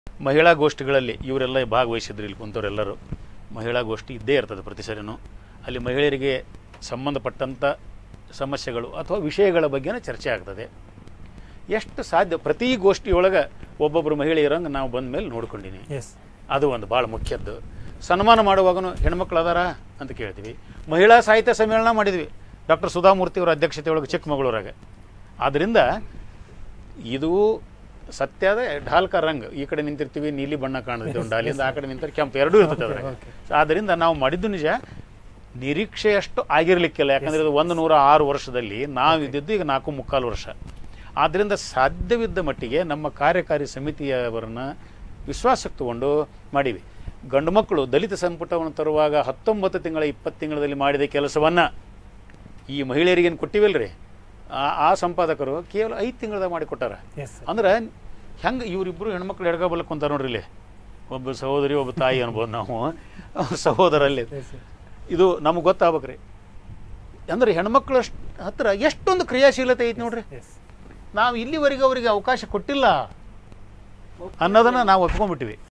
ಮಹಿಳಾ ಗೋಷ್ಠಿಗಳಲ್ಲಿ ಇವರೆಲ್ಲ ಭಾಗವಹಿಸಿದ್ರು ಇಲ್ಲಿ ಕುಂತವರೆಲ್ಲರೂ ಮಹಿಳಾ ಗೋಷ್ಠಿ ಇದ್ದೇ ಇರ್ತದೆ ಪ್ರತಿ ಸರಿನೂ ಅಲ್ಲಿ ಮಹಿಳೆಯರಿಗೆ ಸಂಬಂಧಪಟ್ಟಂಥ ಸಮಸ್ಯೆಗಳು ಅಥವಾ ವಿಷಯಗಳ ಬಗ್ಗೆನೇ ಚರ್ಚೆ ಆಗ್ತದೆ ಎಷ್ಟು ಸಾಧ್ಯ ಪ್ರತಿ ಗೋಷ್ಠಿಯೊಳಗೆ ಒಬ್ಬೊಬ್ಬರು ಮಹಿಳೆ ಇರೋಂಗೆ ನಾವು ಬಂದ ಮೇಲೆ ನೋಡ್ಕೊಂಡಿನಿ ಎಸ್ ಅದು ಒಂದು ಭಾಳ ಮುಖ್ಯದ್ದು ಸನ್ಮಾನ ಮಾಡುವಾಗನು ಹೆಣ್ಮಕ್ಳು ಅದಾರ ಅಂತ ಕೇಳ್ತೀವಿ ಮಹಿಳಾ ಸಾಹಿತ್ಯ ಸಮ್ಮೇಳನ ಮಾಡಿದ್ವಿ ಡಾಕ್ಟರ್ ಸುಧಾಮೂರ್ತಿ ಅವರ ಅಧ್ಯಕ್ಷತೆಯೊಳಗೆ ಚಿಕ್ಕಮಗಳೂರಾಗ ಆದ್ದರಿಂದ ಇದು ಸತ್ಯದ ಢಾಲ್ಕ ರಂಗ್ ಈ ಕಡೆ ನಿಂತಿರ್ತೀವಿ ನೀಲಿ ಬಣ್ಣ ಕಾಣುತ್ತೆ ಒಂದು ಡಾಲಿಂದ ಆ ಕಡೆ ನಿಂತರೆ ಕೆಂಪು ಎರಡೂ ಇರ್ತದೆ ಅದ್ರಾಗ okay. ಆದ್ದರಿಂದ ನಾವು ಮಾಡಿದ್ದು ನಿಜ ನಿರೀಕ್ಷೆಯಷ್ಟು ಆಗಿರಲಿಕ್ಕಿಲ್ಲ ಯಾಕಂದರೆ ಇದು ಒಂದು ನೂರ ಆರು ವರ್ಷದಲ್ಲಿ ನಾವು ಇದ್ದಿದ್ದು ಈಗ ನಾಲ್ಕು ಮುಕ್ಕಾಲು ವರ್ಷ ಆದ್ದರಿಂದ ಸಾಧ್ಯವಿದ್ದ ಮಟ್ಟಿಗೆ ನಮ್ಮ ಕಾರ್ಯಕಾರಿ ಸಮಿತಿಯವರನ್ನ ವಿಶ್ವಾಸಕ್ಕೆ ತಗೊಂಡು ಮಾಡೀವಿ ಗಂಡು ಮಕ್ಕಳು ದಲಿತ ಸಂಪುಟವನ್ನು ತರುವಾಗ ಹತ್ತೊಂಬತ್ತು ತಿಂಗಳ ಇಪ್ಪತ್ತು ತಿಂಗಳಲ್ಲಿ ಮಾಡಿದ ಕೆಲಸವನ್ನು ಈ ಮಹಿಳೆಯರಿಗೇನು ಕೊಟ್ಟಿವಲ್ರಿ ಆ ಆ ಸಂಪಾದಕರು ಕೇವಲ ಐದು ತಿಂಗಳದಾಗ ಮಾಡಿ ಕೊಟ್ಟಾರ ಎಸ್ ಅಂದ್ರೆ ಹೆಂಗೆ ಇವರಿಬ್ಬರು ಹೆಣ್ಮಕ್ಳು ಎಡಗಬಲಕ್ಕೆ ಕುಂತಾರ ನೋಡ್ರಿ ಇಲ್ಲಿ ಒಬ್ಬ ಸಹೋದರಿ ಒಬ್ಬ ತಾಯಿ ಅನ್ಬೋದು ನಾವು ಸಹೋದರಲ್ಲಿ ಎಸ್ ಇದು ನಮಗೆ ಗೊತ್ತಾಗ್ಬೇಕ್ರಿ ಅಂದ್ರೆ ಹೆಣ್ಮಕ್ಳ ಹತ್ರ ಎಷ್ಟೊಂದು ಕ್ರಿಯಾಶೀಲತೆ ಐತಿ ನೋಡ್ರಿ ಎಸ್ ನಾವು ಇಲ್ಲಿವರೆಗೆ ಅವರಿಗೆ ಅವಕಾಶ ಕೊಟ್ಟಿಲ್ಲ ಅನ್ನೋದನ್ನ ನಾವು ಒಪ್ಕೊಂಡ್ಬಿಟ್ಟಿವಿ